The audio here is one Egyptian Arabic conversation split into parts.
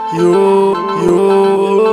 يو يو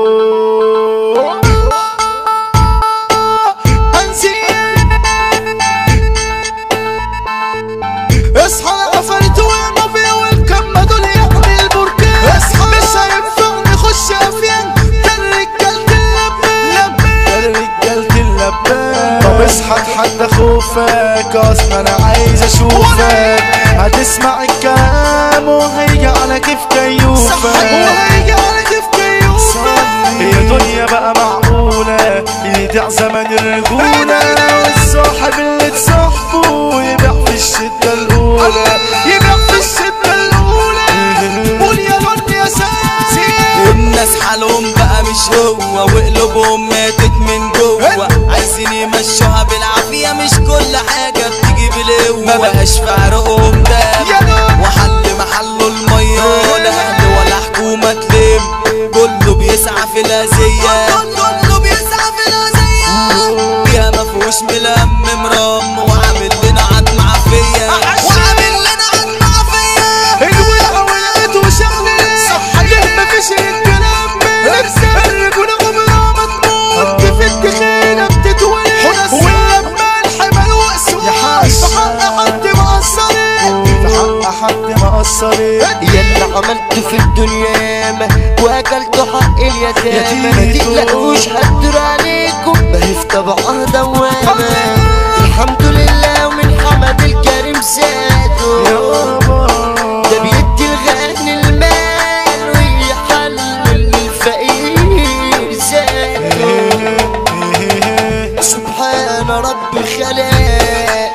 اصحى انا قفلت والمافيا والكمة دول يحمي البركان اصحى مش هينفع نخش افيان ده الرجالة اللبان رجالة اللبان طب اصحى اتحدى خوفك اصلا انا عايز اشوفك هتسمع الكلام وهيجي على كيف كيوفك صحك وهيجي على كيف كيوفك هي دنيا بقى معقولة يضيع زمن الرجولة والصاحب اللي تصاحبه يبيع في الشدة الأولى يبيع في الشدة الأولى قول يا رب يا ساسي الناس حالهم بقى مش هو وقلوبهم ماتت من جوه عايزين يمشوها بالعافية مش كل حاجة بتيجي بالقوة ما بقاش في عرقهم يا دم نور. وحل محله المية لا أهل ولا حكومة تلم كله بيسعى في الأذية كله بيسعى في الأذية بيها مفهوش ملم مرام وعامل لنا عدم عافية وعامل لنا عدم عافية الوقعة والقيت وشغلة صح ليه مفيش الكلام من الرجولة عمرها ما تموت كيف التخينة بتتولد ولما الحمل وقسوة يا حاج. في حق حد ما قصرت في حق حد ما قصرت يلا عملته في الدنيا ياما واكلتوا حق اليتامى ما يتيم. تقلقوش هدر عليكم ما هي في طبعها دوامة الحمد لله ومن حمد الكريم زادوا يابا ده بيدي الغني المال ويحلل الفقير زاده سبحان رب خلق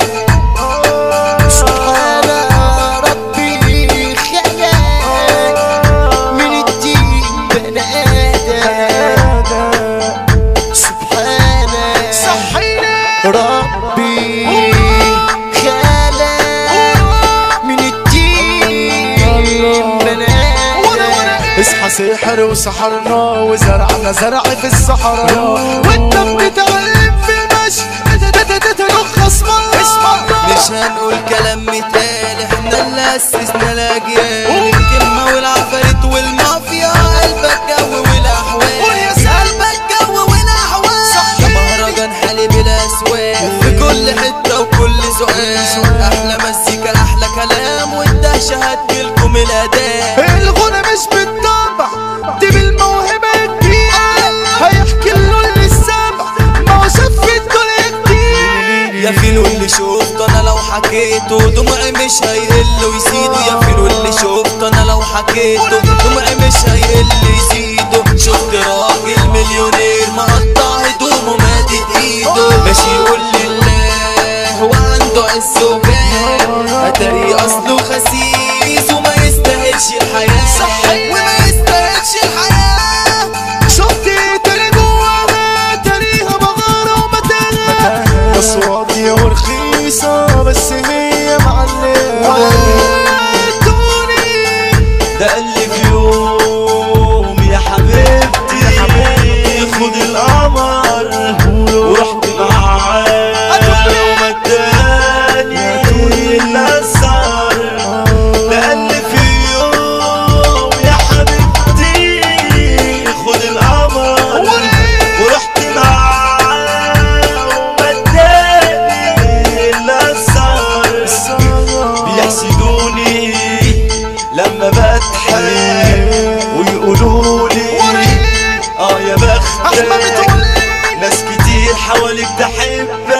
سبحان ربي خلق من الدين بني آدم سبحان صحينا ربي خلق من الدين بني آدم اصحى سحر وسحرنا وزرعنا زرع في الصحراء وانت بتتعلم في المشي تترخص مرة اسمع مش هنقول كلام مثال احنا اللي اسسنا الاجيال الكلمه والعفاريت والمافيا قلبك جو والاحوال قلبك جو والاحوال ده مهرجان حالي بلا اسواق في كل حته وكل سؤال احلى مزيكا احلى كلام والدهشه هتجيلكم الاداء الغنى مش بالطبع دي بالموهبة كبيرة هيحكي له اللي السبع ما هو شاف في الدنيا كتير يا فيلو اللي شفت انا لو حكيته دموعي مش هيقل ويزيدوا يا فيلو اللي شفت انا لو حكيته دموعي مش هيقل يزيدوا شفت راجل مليونير مقطع هدومه مادد ايده ماشي يقول لله وعنده عز وجاه اتاري اصله خسيس وما يستاهلش الحياه صحيح. وما يستاهلش الحياه شفت تاني جواها تانيها مغارة ومتاهة بس واطية ورخيصة بس هي معلمة ودوني ده قال لي في يوم يا حبيبتي يا حبيبتي خد القمر ورحت معاه وما اداني الا السهر ده قال لي في يوم يا حبيبتي خد القمر ورحت معاه وما اداني الا السهر بيحسدوني لما بضحك ويقولوا لي اه يا احمد بختك بتقولي ناس كتير حواليك تحبك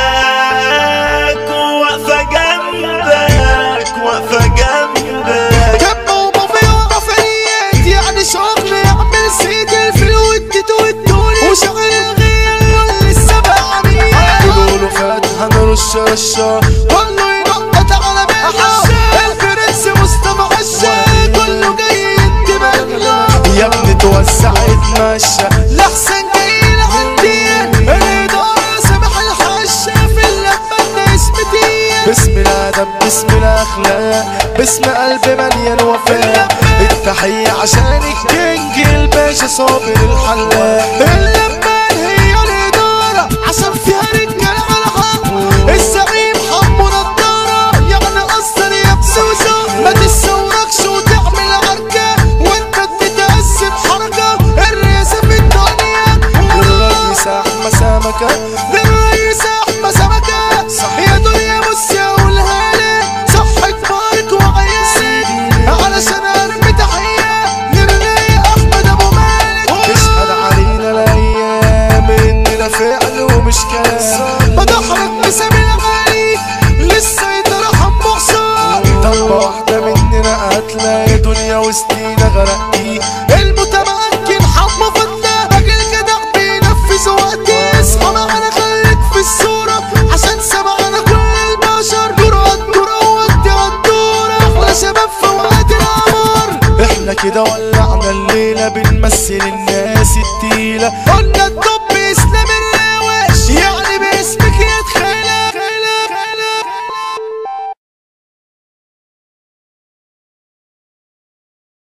واقفة جنبك واقفة جنبك كبة ومافيا ومافيات يعني شغل يعمل سيد الفيل والتيت والدولي وشغل غير السبع عميات يقولوا فاتحة نرش رشة كله ينقط على بيحة الفرنس مصطفى حشة كله جاي ينتبه له يا ابني توسع اتمشى لحسن جاي لعندي الإدارة سامح الحشة في اللمة اسمتي باسم الادب باسم الاخلاق باسم قلب مليان وفاء التحية عشان الكينج الباشا صابر الحلاق اللمة هي الإدارة عشان فيها رجالة على حق الزعيم حمو نضارة يعني قصر يا بسوسة ما تستوركش وتعمل عركة وانت الدنيا وسطينا غرقتيه المتمكن حمو فتاه راجل جدع بينفذ وقتي اصحى معانا خليك في الصورة عشان سمعنا كل البشر دور الدور ودي الدور احلى شباب في وقت العمر احنا كده ولعنا الليلة بنمثل الناس التقيلة قلنا الدب